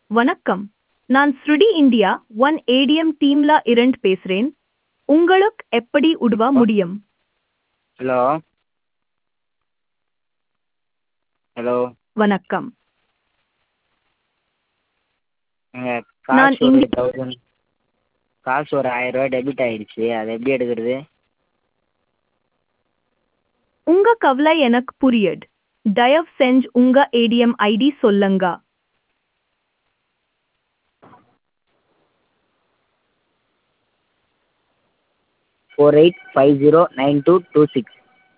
வணக்கம் நான் ஸ்ருடி இந்தியா ஒன் ஏடிஎம் டீம்ல இருந்து பேசுறேன் உங்களுக்கு எப்படி உதவ முடியும் ஹலோ ஹலோ வணக்கம் எங்கள் நான் காசு ஒரு இந்தி- தௌசண்ட் காசு ஒரு ஆயிரரூவா டெபிட் ஆயிடுச்சு அதை எப்படி எடுக்கிறது உங்க கவலை எனக்கு புரியுது தயவு செஞ்சு உங்க ஏடிஎம் ஐடி சொல்லுங்க four eight five zero nine two two six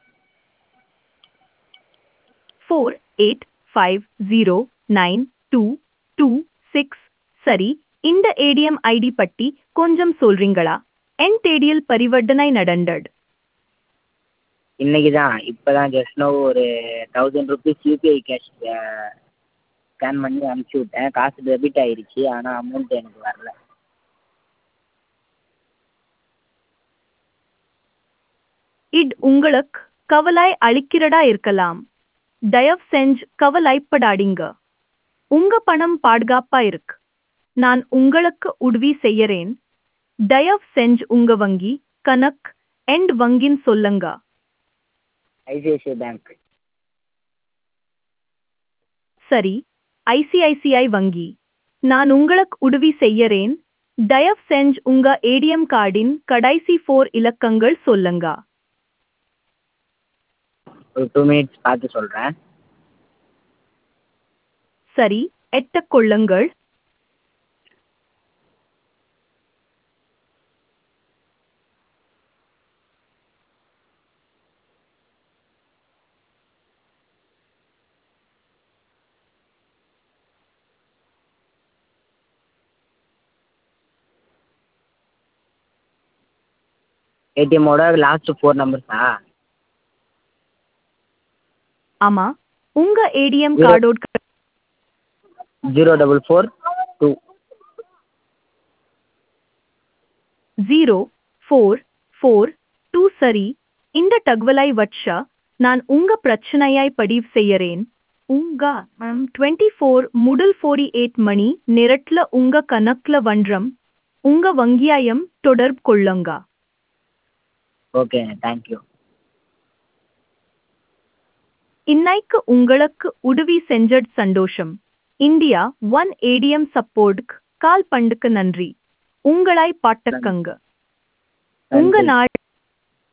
four eight five zero nine two two six சரி இந்த ஏடிஎம் ஐடி பற்றி கொஞ்சம் சொல்றீங்களா என் தேடியில் பரிவர்த்தனை நடந்தது இன்னைக்கு தான் இப்போ தான் ஜஸ்ட் நோ ஒரு thousand rupees UPI cash scan பண்ணி அனுப்பிச்சி விட்டேன் காசு டெபிட் ஆயிடுச்சு ஆனால் அமௌண்ட் எனக்கு வரல இட் உங்களுக்கு கவலை அளிக்கிறதா இருக்கலாம் தயவு செஞ்சு கவலைப்படாதீங்க உங்க பணம் பாதுகாப்பா இருக்கு நான் உங்களுக்கு உதவி செய்யறேன் தயவு செஞ்சு உங்க வங்கி கணக்கு எண்ட் வங்கின் சொல்லுங்க ஐசிஐசிஐ பேங்க் சரி ஐசிஐசிஐ வங்கி நான் உங்களுக்கு உதவி செய்யறேன் தயவு செஞ்சு உங்க ஏடிஎம் கார்டின் கடைசி ஃபோர் இலக்கங்கள் சொல்லுங்க ஒரு டூ மினிட்ஸ் பார்த்து சொல்கிறேன் சரி எட்டக் கொள்ளுங்கள் ஏடிஎம்மோட லாஸ்ட் ஃபோர் நம்பர்ஸா ஆமா உங்க ஏடிஎம் Zero. கார்டோட zero double four two zero four four two சரி இந்த தகவலை வச்ச நான் உங்க பிரச்சனையாய் பதிவு செய்யறேன் உங்க டுவெண்ட்டி ஃபோர் முதல் ஃபோர்டி எயிட் மணி நேரத்துல உங்க கணக்குல வன்றம் உங்க வங்கியாயம் தொடர்பு கொள்ளுங்க ஓகேங்க தேங்க்யூ இன்னைக்கு உங்களுக்கு உதவி செஞ்சது சந்தோஷம் இந்தியா ஒன் ஏடிஎம் சப்போர்ட்க்கு கால் பண்டுக்கு நன்றி உங்களை பாட்டக்கங்க உங்க நன்றி. நாள்